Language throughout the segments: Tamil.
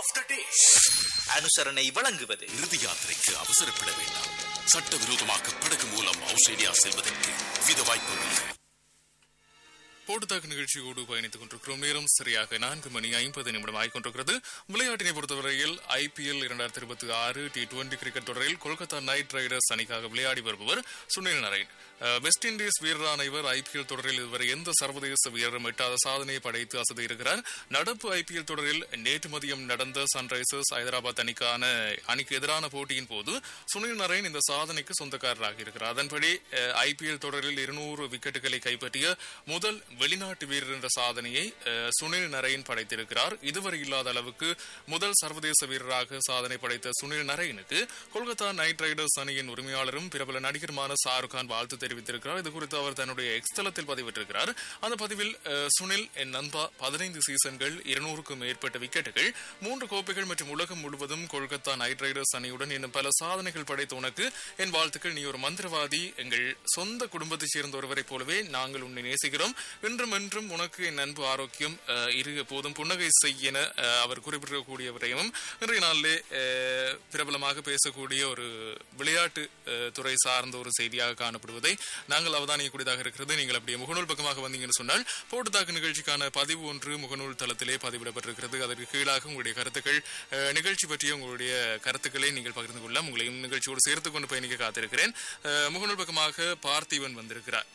ஆஃப் த டே அனுசரணை வழங்குவது இறுதி யாத்திரைக்கு அவசரப்பட வேண்டாம் சட்டவிரோதமாக படகு மூலம் ஆஸ்திரேலியா செல்வதற்கு வித வாய்ப்புகள் போட்டுத்தாக்கு நிகழ்ச்சியோடு பயணித்துக் கொண்டிருக்கிறோம் நேரம் சரியாக நான்கு மணி ஐம்பது நிமிடம் ஆகிக்கொண்டிருக்கிறது விளையாட்டினை பொறுத்தவரையில் ஐபிஎல் இரண்டாயிரத்தி இருபத்தி ஆறு டி டுவெண்டி கிரிக்கெட் தொடரில் கொல்கத்தா நைட் ரைடர்ஸ் அணிக்காக விளையாடி வருபவர் சுனில் நரேன் அஹ், வெஸ்ட் இண்டீஸ் வீரரான இவர் ஐபிஎல் தொடரில் இதுவரை எந்த சர்வதேச வீரரும் எட்டாத சாதனையை படைத்து அசதியிருக்கிறார் நடப்பு ஐபிஎல் தொடரில் நேற்று மதியம் நடந்த சன்ரைசர்ஸ் ஹைதராபாத் அணிக்கான அணிக்கு எதிரான போட்டியின் போது சுனில் நரேன் இந்த சாதனைக்கு சொந்தக்காரராக இருக்கிறார் அதன்படி ஐபிஎல் தொடரில் இருநூறு விக்கெட்டுகளை கைப்பற்றிய முதல் வெளிநாட்டு வீரர் என்ற சாதனையை அஹ், சுனில் நரேன் படைத்திருக்கிறார் இதுவரை இல்லாத அளவுக்கு முதல் சர்வதேச வீரராக சாதனை படைத்த சுனில் நரேனுக்கு கொல்கத்தா நைட் ரைடர்ஸ் அணியின் உரிமையாளரும் பிரபல நடிகருமான ஷாருக் கான் வாழ்த்து தெரிவித்திருக்கிறார் இது குறித்து அவர் தன்னுடைய எக்ஸ் தளத்தில் பதிவிட்டிருக்கிறார் அந்த பதிவில் அஹ், சுனில் என் நண்பா பதினைந்து சீசன்கள் இருநூறுக்கும் மேற்பட்ட விக்கெட்டுகள் மூன்று கோப்பைகள் மற்றும் உலகம் முழுவதும் கொல்கத்தா நைட் ரைடர்ஸ் அணியுடன் இன்னும் பல சாதனைகள் படைத்த உனக்கு என் வாழ்த்துக்கள் நீ ஒரு மந்திரவாதி எங்கள் சொந்த குடும்பத்தைச் சேர்ந்த ஒருவரைப் போலவே நாங்கள் உன்னை நேசிக்கிறோம் இன்றும் என்றும் உனக்கு என் அன்பு ஆரோக்கியம் அஹ், இரு போதும் புன்னகை செய்யென அஹ், அவர் குறிப்பிடக்கூடியவரையும் இன்றைய நாளிலே அஹ், பிரபலமாக பேசக்கூடிய ஒரு விளையாட்டு அஹ், துறை சார்ந்த ஒரு செய்தியாக காணப்படுவதை நாங்கள் அவதானியக்கூடியதாக இருக்கிறது நீங்கள் அப்படியே முகநூல் பக்கமாக வந்தீங்கன்னு சொன்னால் போட்டுத்தாக்கு நிகழ்ச்சிக்கான பதிவு ஒன்று முகநூல் தளத்திலே பதிவிடப்பட்டிருக்கிறது அதற்கு கீழாக உங்களுடைய கருத்துக்கள் அஹ், நிகழ்ச்சி பற்றிய உங்களுடைய கருத்துக்களை நீங்கள் பகிர்ந்து கொள்ளலாம் உங்களையும் நிகழ்ச்சியோடு சேர்த்துக் கொண்டு பயணிக்க காத்திருக்கிறேன் அஹ், முகநூல் பக்கமாக பார்த்திபன் வந்திருக்கிறார்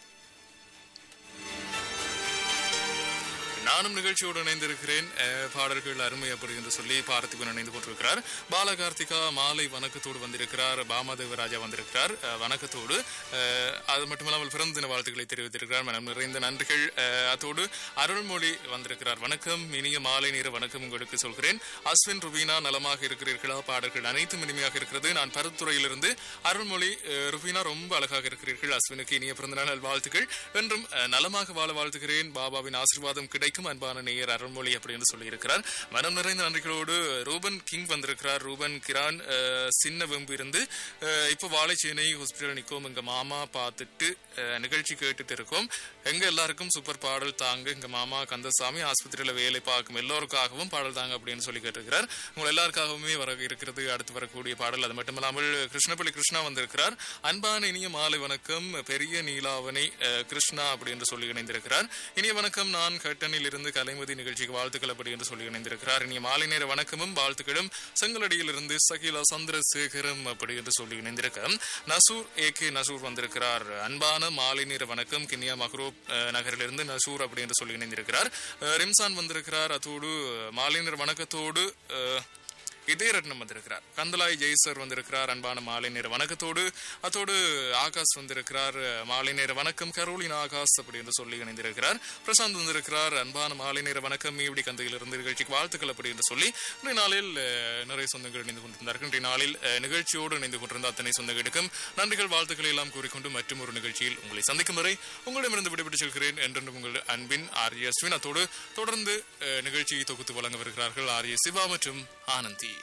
நானும் நிகழ்ச்சியோடு இணைந்திருக்கிறேன் அஹ், பாடல்கள் அருமை அப்படி என்று சொல்லி பார்த்திபன் இணைந்து கொண்டிருக்கிறார் பாலகார்த்திகா மாலை வணக்கத்தோடு வந்திருக்கிறார் பாமதேவராஜா வந்திருக்கிறார் அஹ், வணக்கத்தோடு அஹ், அது மட்டுமல்லாமல் பிறந்த தின வாழ்த்துக்களை தெரிவித்திருக்கிறார் மனம் நிறைந்த நன்றிகள் அஹ், அத்தோடு அருள்மொழி வந்திருக்கிறார் வணக்கம் இனிய மாலை நேர வணக்கம் உங்களுக்கு சொல்கிறேன் அஸ்வின் ருபீனா நலமாக இருக்கிறீர்களா பாடல்கள் அனைத்தும் இனிமையாக இருக்கிறது நான் பருத்துறையிலிருந்து அருள்மொழி அஹ், ருபீனா ரொம்ப அழகாக இருக்கிறீர்கள் அஸ்வினுக்கு இனிய பிறந்தநாள் நல்வாழ்த்துக்கள் என்றும் அஹ், நலமாக வாழ வாழ்த்துகிறேன் பாபாவின் ஆசீர்வாதம் கிடைக்கும் அன்பான நேயர் அருள்மொழி அப்படின்னு சொல்லியிருக்கிறார் மனம் நிறைந்த நன்றிகளோடு ரூபன் கிங் வந்திருக்கிறார் ரூபன் கிரான் அஹ், சின்ன வெம்பு இருந்து அஹ், இப்போ வாழைச்சேனை ஹாஸ்பிட்டல் நிற்கும் எங்க மாமா பார்த்துட்டு அஹ், நிகழ்ச்சி கேட்டுட்டு இருக்கோம் எங்க எல்லாருக்கும் சூப்பர் பாடல் தாங்க எங்க மாமா கந்தசாமி ஆஸ்பத்திரியில வேலை பார்க்கும் எல்லோருக்காகவும் பாடல் தாங்க அப்படின்னு சொல்லி கேட்டிருக்கிறார் உங்கள் எல்லாருக்காகவுமே வர இருக்கிறது அடுத்து வரக்கூடிய பாடல் அது மட்டுமல்லாமல் கிருஷ்ணபள்ளி கிருஷ்ணா வந்திருக்கிறார் அன்பான இனிய மாலை வணக்கம் பெரிய நீலாவணி அஹ், கிருஷ்ணா அப்படி என்று சொல்லி இணைந்திருக்கிறார் இனிய வணக்கம் நான் கட்டனில் இருந்து கலைமதி நிகழ்ச்சிக்கு வாழ்த்துக்கள் அப்படி என்று சொல்லி இணைந்திருக்கிறார் இனிய மாலை நேர வணக்கமும் வாழ்த்துக்களும் செங்கலடியில் இருந்து சகிலா சந்திரசேகரம் அப்படி என்று சொல்லி இணைந்திருக்க நசூர் ஏ கே நசூர் வந்திருக்கிறார் அன்பான மாலை நேர வணக்கம் கிண்ணியா மஹ்ரூப் அஹ், நகரிலிருந்து நசூர் அப்படி என்று சொல்லி இணைந்திருக்கிறார் அஹ், ரிம்சான் வந்திருக்கிறார் அத்தோடு மாலை நேர வணக்கத்தோடு அஹ், இதயரட்னம் வந்திருக்கிறார் கந்தலாய் ஜெய்சர் வந்திருக்கிறார் அன்பான மாலை நேர வணக்கத்தோடு அத்தோடு ஆகாஷ் வந்திருக்கிறார் மாலை நேர வணக்கம் கரோலின் ஆகாஷ் அப்படி என்று சொல்லி இணைந்திருக்கிறார் பிரசாந்த் வந்திருக்கிறார் அன்பான மாலை நேர வணக்கம் மீவடி கந்தையிலிருந்து நிகழ்ச்சிக்கு வாழ்த்துக்கள் அப்படி என்று சொல்லி இன்றைய நாளில் அஹ், நிறைய சொந்தங்கள் இணைந்து கொண்டிருந்தார்கள் இன்றைய நாளில் அஹ், நிகழ்ச்சியோடு இணைந்து கொண்டிருந்த அத்தனை சொந்தங்களுக்கும் நன்றிகள் வாழ்த்துக்களை எல்லாம் கூறிக்கொண்டு மற்றும் ஒரு நிகழ்ச்சியில் உங்களை சந்திக்கும் வரை உங்களிடமிருந்து விடைபெற்று செல்கிறேன் என்றென்றும் உங்கள் அன்பின் ஆர்ய அஸ்வின் அத்தோடு தொடர்ந்து அஹ், நிகழ்ச்சியை தொகுத்து வழங்க வருகிறார்கள் ஆர்ய சிவா மற்றும் ஆனந்தி